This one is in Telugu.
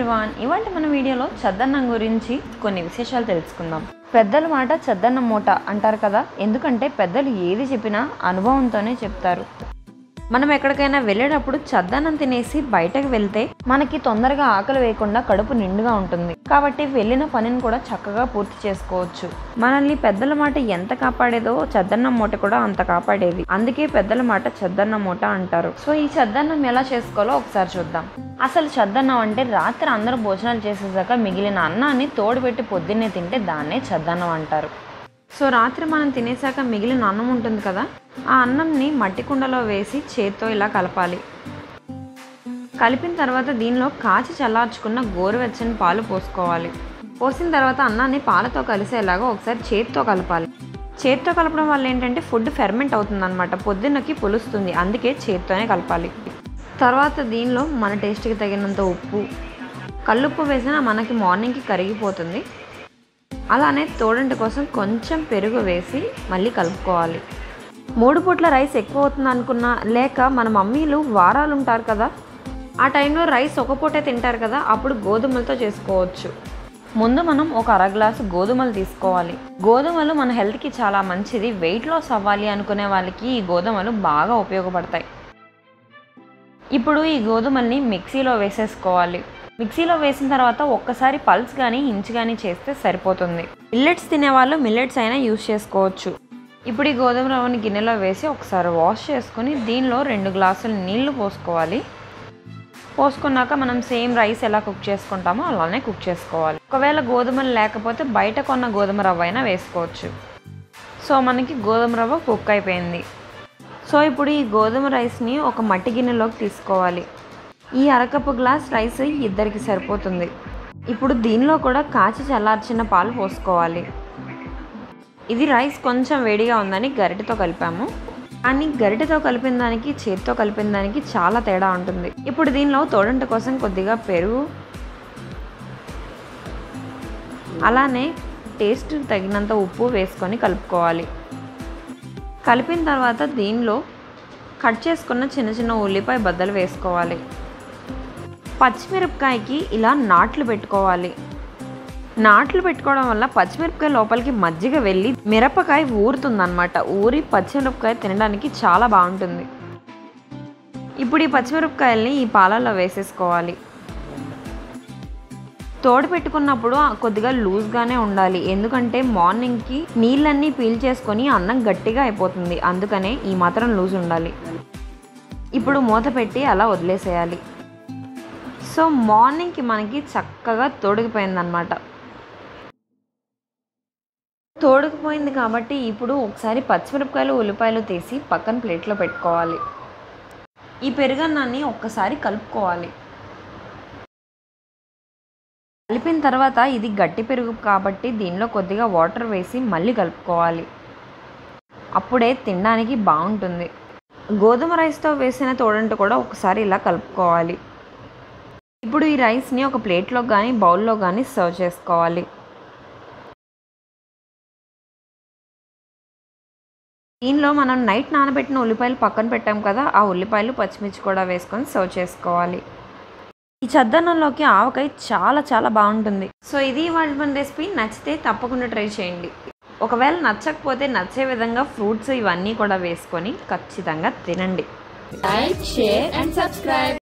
ఎవ్రీవాన్ ఇవాళ మన వీడియోలో చద్దన్నం గురించి కొన్ని విశేషాలు తెలుసుకుందాం పెద్దల మాట చద్దన్నం మూట అంటారు కదా ఎందుకంటే పెద్దలు ఏది చెప్పినా అనుభవంతోనే చెప్తారు మనం ఎక్కడికైనా వెళ్ళేటప్పుడు చద్దన్నం తినేసి బయటకు వెళ్తే మనకి తొందరగా ఆకలి వేయకుండా కడుపు నిండుగా ఉంటుంది కాబట్టి వెళ్ళిన పనిని కూడా చక్కగా పూర్తి చేసుకోవచ్చు మనల్ని పెద్దల మాట ఎంత కాపాడేదో చద్దన్నం మూట కూడా అంత కాపాడేది అందుకే పెద్దల మాట చద్దన్నం మూట అంటారు సో ఈ చద్దన్నం ఎలా చేసుకోవాలో ఒకసారి చూద్దాం అసలు చద్దన్నం అంటే రాత్రి అందరూ భోజనాలు చేసేసాక మిగిలిన అన్నాన్ని తోడుపెట్టి పొద్దున్నే తింటే దాన్నే చద్దన్నం అంటారు సో రాత్రి మనం తినేసాక మిగిలిన అన్నం ఉంటుంది కదా ఆ అన్నంని మట్టి కుండలో వేసి చేత్తో ఇలా కలపాలి కలిపిన తర్వాత దీనిలో కాచి చల్లార్చుకున్న గోరువెచ్చని పాలు పోసుకోవాలి పోసిన తర్వాత అన్నాన్ని పాలతో కలిసేలాగా ఒకసారి చేత్తో కలపాలి చేత్తో కలపడం వల్ల ఏంటంటే ఫుడ్ ఫెర్మెంట్ అవుతుంది అనమాట పొద్దున్నకి పులుస్తుంది అందుకే చేత్తోనే కలపాలి తర్వాత దీనిలో మన టేస్ట్కి తగినంత ఉప్పు కల్లుప్పు వేసినా మనకి మార్నింగ్కి కరిగిపోతుంది అలానే తోడంటి కోసం కొంచెం పెరుగు వేసి మళ్ళీ కలుపుకోవాలి మూడు పూట్ల రైస్ ఎక్కువ అవుతుంది అనుకున్నా లేక మన మమ్మీలు వారాలు ఉంటారు కదా ఆ టైంలో రైస్ ఒక పూటే తింటారు కదా అప్పుడు గోధుమలతో చేసుకోవచ్చు ముందు మనం ఒక అర గ్లాసు గోధుమలు తీసుకోవాలి గోధుమలు మన హెల్త్కి చాలా మంచిది వెయిట్ లాస్ అవ్వాలి అనుకునే వాళ్ళకి ఈ గోధుమలు బాగా ఉపయోగపడతాయి ఇప్పుడు ఈ గోధుమల్ని మిక్సీలో వేసేసుకోవాలి మిక్సీలో వేసిన తర్వాత ఒక్కసారి పల్స్ కానీ ఇంచు కానీ చేస్తే సరిపోతుంది మిల్లెట్స్ తినేవాళ్ళు మిల్లెట్స్ అయినా యూస్ చేసుకోవచ్చు ఇప్పుడు ఈ గోధుమ రవ్వని గిన్నెలో వేసి ఒకసారి వాష్ చేసుకొని దీనిలో రెండు గ్లాసులు నీళ్లు పోసుకోవాలి పోసుకున్నాక మనం సేమ్ రైస్ ఎలా కుక్ చేసుకుంటామో అలానే కుక్ చేసుకోవాలి ఒకవేళ గోధుమలు లేకపోతే బయట కొన్న గోధుమ రవ్వ అయినా వేసుకోవచ్చు సో మనకి గోధుమ రవ్వ కుక్ అయిపోయింది సో ఇప్పుడు ఈ గోధుమ రైస్ని ఒక మట్టి గిన్నెలోకి తీసుకోవాలి ఈ అరకప్పు గ్లాస్ రైస్ ఇద్దరికి సరిపోతుంది ఇప్పుడు దీనిలో కూడా కాచి చల్లార్చిన పాలు పోసుకోవాలి ఇది రైస్ కొంచెం వేడిగా ఉందని గరిటెతో కలిపాము కానీ గరిటెతో కలిపిన దానికి చేతితో కలిపిన దానికి చాలా తేడా ఉంటుంది ఇప్పుడు దీనిలో తోడంట కోసం కొద్దిగా పెరుగు అలానే టేస్ట్ తగినంత ఉప్పు వేసుకొని కలుపుకోవాలి కలిపిన తర్వాత దీనిలో కట్ చేసుకున్న చిన్న చిన్న ఉల్లిపాయ బద్దలు వేసుకోవాలి పచ్చిమిరపకాయకి ఇలా నాట్లు పెట్టుకోవాలి నాట్లు పెట్టుకోవడం వల్ల పచ్చిమిరపకాయ లోపలికి మజ్జిగ వెళ్ళి మిరపకాయ ఊరుతుందన్నమాట ఊరి పచ్చిమిరపకాయ తినడానికి చాలా బాగుంటుంది ఇప్పుడు ఈ పచ్చిమిరపకాయల్ని ఈ పాలల్లో వేసేసుకోవాలి తోడు పెట్టుకున్నప్పుడు కొద్దిగా లూజ్గానే ఉండాలి ఎందుకంటే మార్నింగ్కి నీళ్ళన్నీ పీల్ చేసుకొని అన్నం గట్టిగా అయిపోతుంది అందుకనే ఈ మాత్రం లూజ్ ఉండాలి ఇప్పుడు మూత పెట్టి అలా వదిలేసేయాలి సో మార్నింగ్కి మనకి చక్కగా తోడుకుపోయిందనమాట తోడుకుపోయింది కాబట్టి ఇప్పుడు ఒకసారి పచ్చిమిరపకాయలు ఉల్లిపాయలు తీసి పక్కన ప్లేట్లో పెట్టుకోవాలి ఈ పెరుగన్నాన్ని ఒక్కసారి కలుపుకోవాలి కలిపిన తర్వాత ఇది గట్టి పెరుగు కాబట్టి దీనిలో కొద్దిగా వాటర్ వేసి మళ్ళీ కలుపుకోవాలి అప్పుడే తినడానికి బాగుంటుంది గోధుమ రైస్తో వేసిన తోడంట కూడా ఒకసారి ఇలా కలుపుకోవాలి ఇప్పుడు ఈ రైస్ని ఒక ప్లేట్లో కానీ బౌల్లో కానీ సర్వ్ చేసుకోవాలి దీనిలో మనం నైట్ నానబెట్టిన ఉల్లిపాయలు పక్కన పెట్టాం కదా ఆ ఉల్లిపాయలు పచ్చిమిర్చి కూడా వేసుకొని సర్వ్ చేసుకోవాలి ఈ చద్దన్నంలోకి ఆవకాయ చాలా చాలా బాగుంటుంది సో ఇది వాళ్ళ మన రెసిపీ నచ్చితే తప్పకుండా ట్రై చేయండి ఒకవేళ నచ్చకపోతే నచ్చే విధంగా ఫ్రూట్స్ ఇవన్నీ కూడా వేసుకొని ఖచ్చితంగా తినండి Like, share and subscribe.